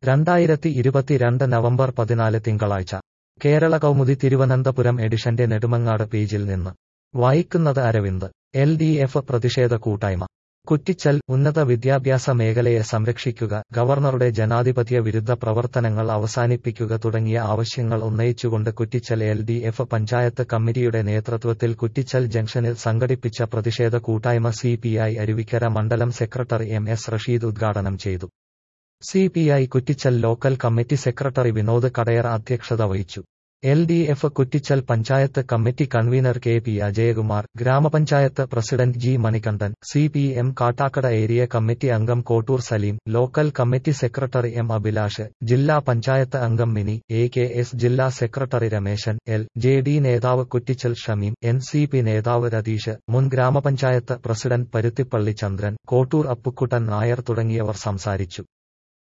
രണ്ടായിരത്തി ഇരുപത്തിരണ്ട് നവംബർ പതിനാല് തിങ്കളാഴ്ച കേരള കൗമുദി തിരുവനന്തപുരം എഡിഷന്റെ നെടുമങ്ങാട് പേജിൽ നിന്ന് വായിക്കുന്നത് അരവിന്ദ് എൽ ഡി എഫ് പ്രതിഷേധ കൂട്ടായ്മ കുറ്റിച്ചൽ ഉന്നത വിദ്യാഭ്യാസ മേഖലയെ സംരക്ഷിക്കുക ഗവർണറുടെ ജനാധിപത്യ വിരുദ്ധ പ്രവർത്തനങ്ങൾ അവസാനിപ്പിക്കുക തുടങ്ങിയ ആവശ്യങ്ങൾ ഉന്നയിച്ചുകൊണ്ട് Kuttichal L D F panchayat കമ്മിറ്റിയുടെ നേതൃത്വത്തിൽ കുറ്റിച്ചൽ ജംഗ്ഷനിൽ സംഘടിപ്പിച്ച പ്രതിഷേധ കൂട്ടായ്മ സി പി ഐ അരുവിക്കര മണ്ഡലം സെക്രട്ടറി എം എസ് റഷീദ് ഉദ്ഘാടനം ചെയ്തു C P I Kuttichal local committee secretary Vinod Kadayar അധ്യക്ഷത വഹിച്ചു L D F Kuttichal panchayat committee convener K P Ajayakumar grama panchayat president G Manikandan C P M Kattakada area committee അംഗം Kottoor Saleem local committee secretary M Abhilash ജില്ലാ പഞ്ചായത്ത് അംഗം മിനി എ കെ എസ് ജില്ലാ സെക്രട്ടറി രമേശൻ എൽ ജെ ഡി നേതാവ് Kuttichal Shameem N C P നേതാവ് രതീഷ് മുൻ ഗ്രാമപഞ്ചായത്ത് പ്രസിഡന്റ് പരുത്തിപ്പള്ളി ചന്ദ്രൻ കോട്ടൂർ അപ്പുക്കുട്ടൻ നായർ തുടങ്ങിയവർ സംസാരിച്ചു